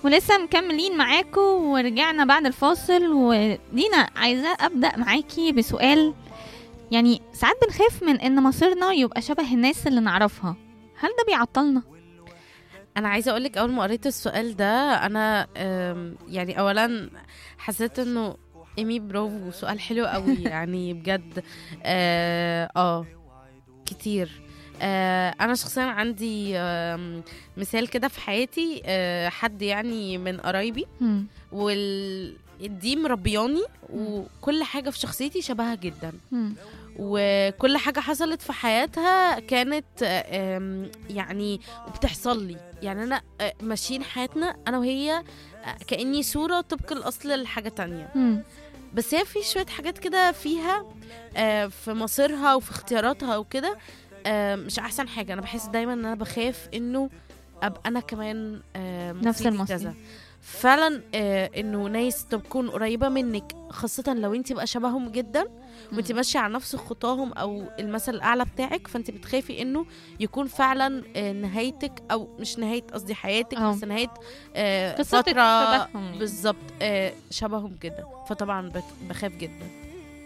ولسه مكملين معاكم ورجعنا بعد الفاصل ودينا عايزة أبدأ معاكي بسؤال يعني ساعات بنخاف من إن مصيرنا يبقى شبه الناس اللي نعرفها هل ده بيعطلنا؟ انا عايزه اقول لك اول ما قريت السؤال ده انا أم، يعني اولا حسيت انه ايمي برافو سؤال حلو قوي يعني بجد اه, آه كتير آه انا شخصيا عندي آم، مثال كده في حياتي آه حد يعني من قرايبي مم. وال دي مربياني وكل حاجه في شخصيتي شبهها جدا مم. وكل حاجة حصلت في حياتها كانت آم، يعني بتحصل لي يعني أنا آه، ماشيين حياتنا أنا وهي آه، كأني صورة طبق الأصل لحاجة تانية مم. بس هي في شوية حاجات كده فيها آه، في مصيرها وفي اختياراتها وكده آه، مش أحسن حاجة أنا بحس دايما إن أنا بخاف إنه أبقى أنا كمان آه، نفس مصيري المصير. كذا. فعلا آه، انه ناس تكون قريبه منك خاصه لو انت بقى شبههم جدا وانت مم. ماشيه على نفس خطاهم او المثل الاعلى بتاعك فانت بتخافي انه يكون فعلا آه، نهايتك او مش نهايه قصدي حياتك أه. بس نهايه آه، قصتك فتره شبههم يعني. بالظبط آه، شبههم جدا فطبعا بت- بخاف جدا